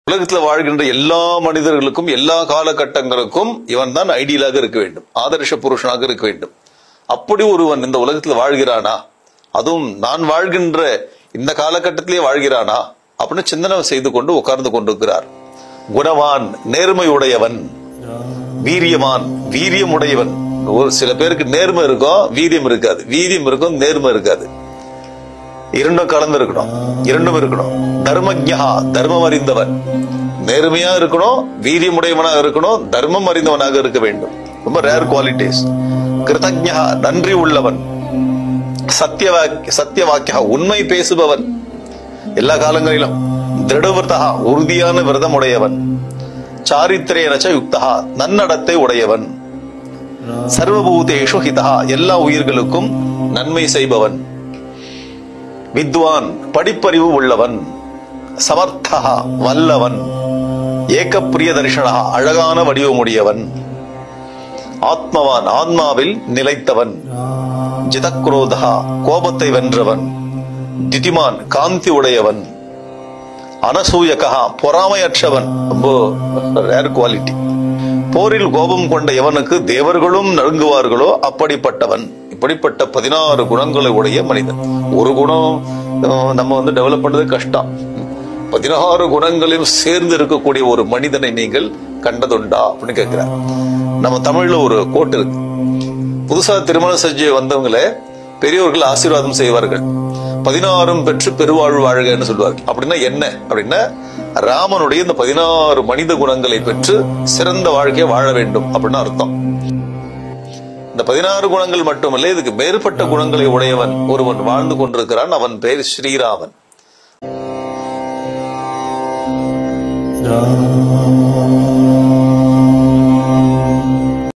உலகத்துல வாழ்கின்ற எல்லா மனிதர்களுக்கும் எல்லா காலகட்டங்களுக்கும் இவன் தான் ஐடியலாக இருக்க வேண்டும் ஆதர்ஷ புருஷனாக இருக்க வேண்டும் அப்படி ஒருவன் இந்த உலகத்துல வாழ்கிறானா அதுவும் நான் வாழ்கின்ற இந்த காலகட்டத்திலே வாழ்கிறானா அப்படின்னு சிந்தனை செய்து கொண்டு உட்கார்ந்து கொண்டிருக்கிறார் குணவான் நேர்மையுடையவன் வீரியமான் வீரியமுடையவன் ஒரு சில பேருக்கு நேர்மை இருக்கும் வீரியம் இருக்காது வீரியம் இருக்கும் நேர்மை இருக்காது இரண்டும் கலந்து இருக்கணும் இரண்டும் இருக்கணும் தர்மஜா தர்மம் அறிந்தவன் நேர்மையா இருக்கணும் வீரியமுடையவனாக இருக்கணும் தர்மம் அறிந்தவனாக இருக்க வேண்டும் ரொம்ப ரேர் குவாலிட்டிஸ் கிருதஜா நன்றி உள்ளவன் சத்தியவாக் சத்தியவாக்கியா உண்மை பேசுபவன் எல்லா காலங்களிலும் திருடவிரதா உறுதியான விரதம் உடையவன் சாரித்திரேனச்ச யுக்தா நன்னடத்தை உடையவன் சர்வபூதேஷு ஹிதா எல்லா உயிர்களுக்கும் நன்மை செய்பவன் வித்வான் படிப்பறிவு உள்ளவன் சமர்த்தா வல்லவன் ஏகப்பிரிய தரிசனா அழகான வடிவமுடையவன் ஆத்மவான் ஆத்மாவில் நிலைத்தவன் ஜிதக்ரோதா கோபத்தை வென்றவன் திதிமான் காந்தி உடையவன் அனசூயகா பொறாமையற்றவன் ரொம்ப ரேர் குவாலிட்டி போரில் கோபம் கொண்ட எவனுக்கு தேவர்களும் நடுங்குவார்களோ அப்படிப்பட்டவன் இப்படிப்பட்ட பதினாறு குணங்களை உடைய மனிதன் ஒரு குணம் அஹ், நம்ம வந்து டெவலப் பண்றது கஷ்டம் பதினாறு குணங்களையும் சேர்ந்து இருக்கக்கூடிய ஒரு மனிதனை நீங்கள் கண்டதுண்டா அப்படின்னு கேட்கிறார் நம்ம தமிழ்ல ஒரு கோட்டு இருக்கு புதுசா திருமணம் செஞ்சு வந்தவங்களே பெரியவர்கள் ஆசீர்வாதம் செய்வார்கள் பதினாறும் பெற்று பெருவாழ்வு வாழ்கன்னு சொல்வார்கள் அப்படின்னா என்ன அப்படின்னா ராமனுடைய இந்த பதினாறு மனித குணங்களை பெற்று சிறந்த வாழ்க்கையை வாழ வேண்டும் அப்படின்னு அர்த்தம் இந்த பதினாறு குணங்கள் மட்டுமல்ல இதுக்கு மேற்பட்ட குணங்களை உடையவன் ஒருவன் வாழ்ந்து கொண்டிருக்கிறான் அவன் பெயர் ஸ்ரீராமன் Ram